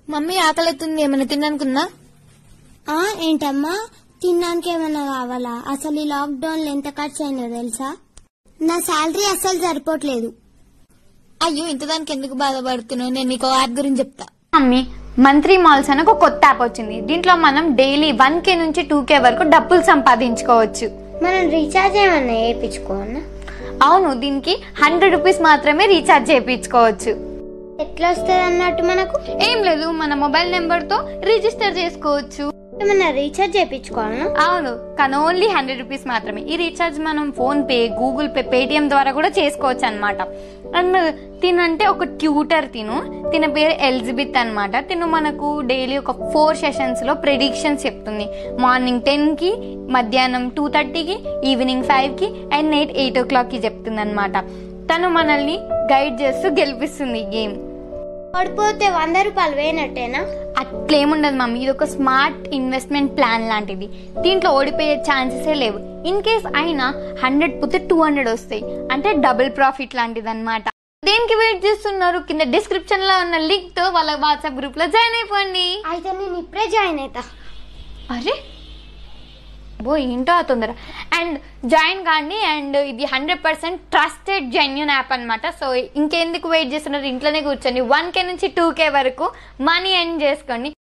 mummy ఆకలిస్తుంది ఏమైనా తిననుకుందా ఆ ఏంటమ్మా తినడానికి ఏమైనా కావాలా అసలు ఈ లాక్డౌన్ లో ఎంత ఖర్చు అయిందో తెలుసా నా శాలరీ అస్సలు సరిపోవట్లేదు అయ్యో ఇంత దానికి ఎందుకు బాధపడుతున్నావు నేను నీకు యాప్ గురించి చెప్తా మమ్మీ మంత్లీ మాల్స్ అని ఒక కొత్త యాప్ వచ్చింది దీంట్లో మనం డైలీ వన్ కే నుంచి టూ కే వరకు డబ్బులు సంపాదించుకోవచ్చు మనం రీఛార్జ్ ఏమన్నా వేయించుకోవన్నా అవును దీనికి హండ్రెడ్ రూపీస్ మాత్రమే రీఛార్జ్ చేయించుకోవచ్చు ఎట్లా వస్తుంది అన్నట్టు మనకు ఏం లేదు మన మొబైల్ నెంబర్ తో రిజిస్టర్ చేసుకోవచ్చు ఏమన్నా రీఛార్జ్ చేయించుకోవాలన్నా అవును కానీ ఓన్లీ హండ్రెడ్ రూపీస్ మాత్రమే ఈ రీఛార్జ్ మనం PhonePe Google Pay Paytm ద్వారా కూడా చేసుకోవచ్చు అనమాట అండ్ తినంటే ఒక ట్యూటర్ తిను తిన పేరు ఎలిజబెత్ అనమాట తిను మనకు డైలీ ఒక ఫోర్ సెషన్స్ లో ప్రెడిక్షన్స్ చెప్తుంది మార్నింగ్ టెన్ కి మధ్యాహ్నం టూ థర్టీకి ఈవినింగ్ ఫైవ్ కి and night eight o'clock కి చెప్తుంది అనమాట తను మనల్ని గైడ్ చేస్తూ గెలిపిస్తుంది ఈ గేమ్ పడిపోతే వంద రూపాయలు వేయనట్టేనా అట్లేముండదు మమ్మీ ఇది ఒక స్మార్ట్ ఇన్వెస్ట్మెంట్ ప్లాన్ లాంటిది దీంట్లో ఓడిపోయే ఛాన్సెసే లేవు ఇన్ కేస్ అయినా హండ్రెడ్ పోతే టూ హండ్రెడ్ వస్తాయి అంటే డబుల్ ప్రాఫిట్ లాంటిది అనమాట దేనికి వెయిట్ చేస్తున్నారు కింద డిస్క్రిప్షన్ లో ఉన్న లింక్ తో వాళ్ళ వాట్సాప్ గ్రూప్ లో జాయిన్ అయిపోండి అయితే నేను ఇప్పుడే జాయిన్ అవుతా అరే బో ఏంటో ఆ తొందర అండ్ జాయిన్ కానీ అండ్ ఇది hundred percent trusted genuine app అనమాట సో ఇంకెందుకు వెయిట్ చేస్తున్నారు ఇంట్లోనే కూర్చొని వన్ కే నుంచి టూ కే వరకు మనీ ఎర్న్ చేసుకోండి